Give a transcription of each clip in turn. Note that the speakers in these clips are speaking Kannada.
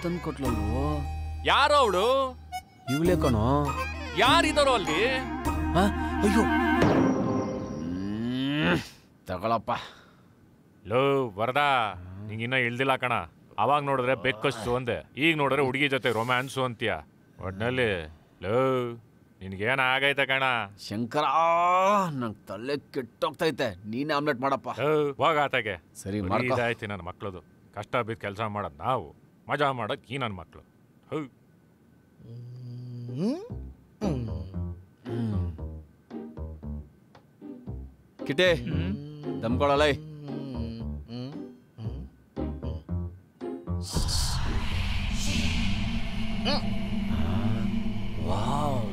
ತಂದು ಕೊಟ್ಲಲ್ವೋ ಯಾರೋ ಅವಳು ಇವಳೇ ಕಣೋ ಯಾರಿದಾರೋ ಅಲ್ಲಿ ಆ, ಅಯ್ಯೋ ತಗೊಳಪ್ಪ ಲೋ ವರದಾ ನಿಂಗಿನ್ನ ಇಳ್ದಿಲ್ಲ ಕಣ ಅವಾಗ ನೋಡಿದ್ರೆ ಬೆಕ್ಕಸ್ತು ಅಂದೆ ಈಗ ನೋಡಿದ್ರೆ ಹುಡುಗಿ ಜೊತೆ ರೊಮ್ಯಾನ್ಸು ಅಂತೀಯ ಒಟ್ನಲ್ಲಿ ಲೋ ನಿನ್ಗೇನ ಆಗೈತೆ ಕಣ ಶಂಕರ ನಂಗೆ ತಲೆ ಕೆಟ್ಟೋಗ್ತೈತೆ ನೀನೇ ಆಮ್ಲೆಟ್ ಮಾಡಪ್ಪ ಲೋ, ಹೋಗ್ ಆತಾಗೆ ಸರಿ, ಬರೀ ಮಾಡ್ಕೊ. ಇದಾಯ್ತಿ ನನ್ನ ಮಕ್ಳದು ಕಷ್ಟ ಬಿದ್ದು ಕೆಲಸ ಮಾಡೋದು ನಾವು ಮಜಾ ಮಾಡೋದು ಈ ನನ್ನ ಮಕ್ಳು ಹೌ ಕಿಟೆ ದಮ್ಕೊಳಲೈ ವಾವ್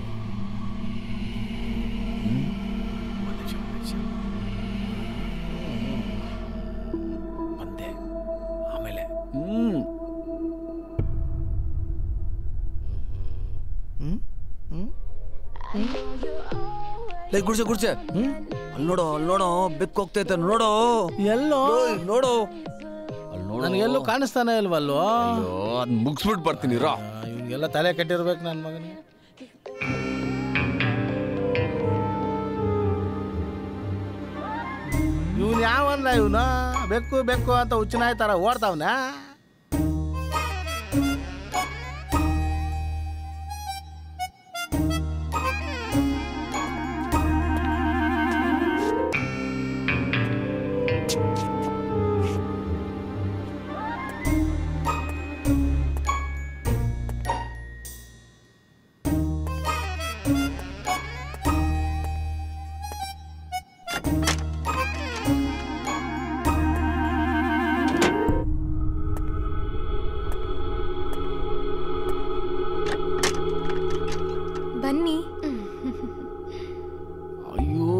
ಬಂದೆ ಆಮೇಲೆ ಹ್ಮ್ ಲೈ ಗುಡ್ಸೆ ಗುಡ್ಸೆ ಅಲ್ಲಿ ನೋಡು ಅಲ್ಲಿ ನೋಡು ಬೆಕ್ಕು ಹೋಗ್ತೈತೆ ನೋಡು ಎಲ್ಲೋ ಓಯ್, ನೋಡು ಅಲ್ಲಿ ನೋಡು ನನಗೆಲ್ಲೂ ಕಾಣಿಸ್ತಾನೆ ಇಲ್ವಲ್ವೋ ಅಯ್ಯೋ ಅದ್ ಮುಗಿಸ್ಬಿಟ್ಟು ಬರ್ತೀನಿ ರಾ ಇವನಿಗೆಲ್ಲ ತಲೆ ಕೆಟ್ಟಿರ್ಬೇಕು ನನ್ನ ಮಗನಿಗೆ ಇವನ್ ಯಾವಲ್ಲ ಇವನು ಬೆಕ್ಕು ಬೆಕ್ಕು ಅಂತ ಹುಚ್ಚನಾಯ್ ತರ ಓಡ್ತಾವ್ನ ಬನ್ನಿ ಅಯ್ಯೋ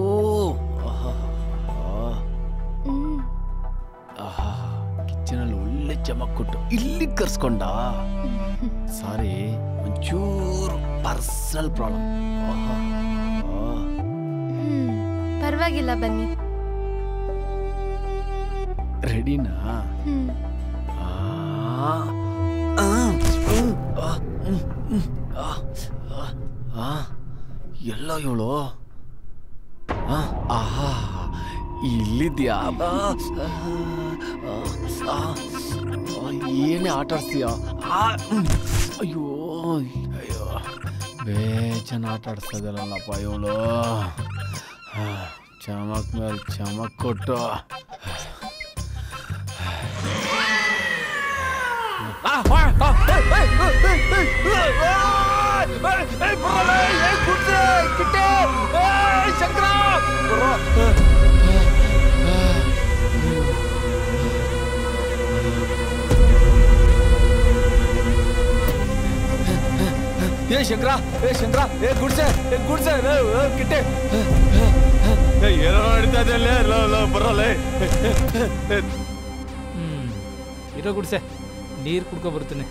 ಹ್ಮ್. ಕಿಚನಲ್ಲಿ ಒಳ್ಳೆ ಚಮಕ್ ಕೊಟ್ಟು ಇಲ್ಲಿ ಕರ್ಸ್ಕೊಂಡ ಸಾರಿ ಒಂಚೂರು ಪರ್ಸನಲ್ ಪ್ರಾಬ್ಲಮ್ ಹ್ಮ್. ಪರವಾಗಿಲ್ಲ ಬನ್ನಿ ರೆಡಿನಾ ಹ್ಮ್. ಎಲ್ಲ ಇವಳು ಆಹಾ ಇಲ್ಲಿದ್ಯಾ ಆ, ಆ, ಆ, ಆ, ಏನೇ ಆಟ ಆಡ್ಸ್ತೀಯ ಆ, ಹ್ಮ್. ಅಯ್ಯೋ ಅಯ್ಯೋ ಬೇಜಾನ್ ಆಟ ಆಡಿಸ್ತದಲ್ಲಪ್ಪ ಇವಳು ಚಮಕ್ ಮೇಲೆ ಚಮಕ್ ಕೊಟ್ಟು ಏ ಶಂಕರ ಏ ಶಂಕರ ಏ ಗುಡ್ಸೆ ಏ ಗುಡ್ಸೆ ಲೇ, ಏ, ಕಿಟ್ಟೆ ಏ, ಏನೋ ನಡೀತಾ ಇದೆ ಲೇ, ಲೋ, ಲೋ, ಬರೋಲ್ಲ ಏ. ಹ್ಮ್ ಇರೋ ಗುಡ್ಸೆ ನೀರು ಕುಡ್ಕೊ ಬರ್ತೀನಿ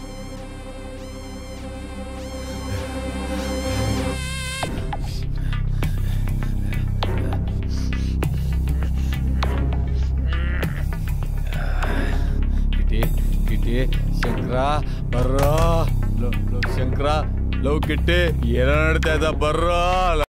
ಕಿಟಿ ಕಿಟಿ ಶಂಕರ ಬರ್ರೋ ಲೋ, ಲೋ, ಶಂಕರ ಲವ್ ಕಿಟ್ಟಿ ಏನೋ ನಡೀತಾ ಇದ್ದ ಬರ್ರೋ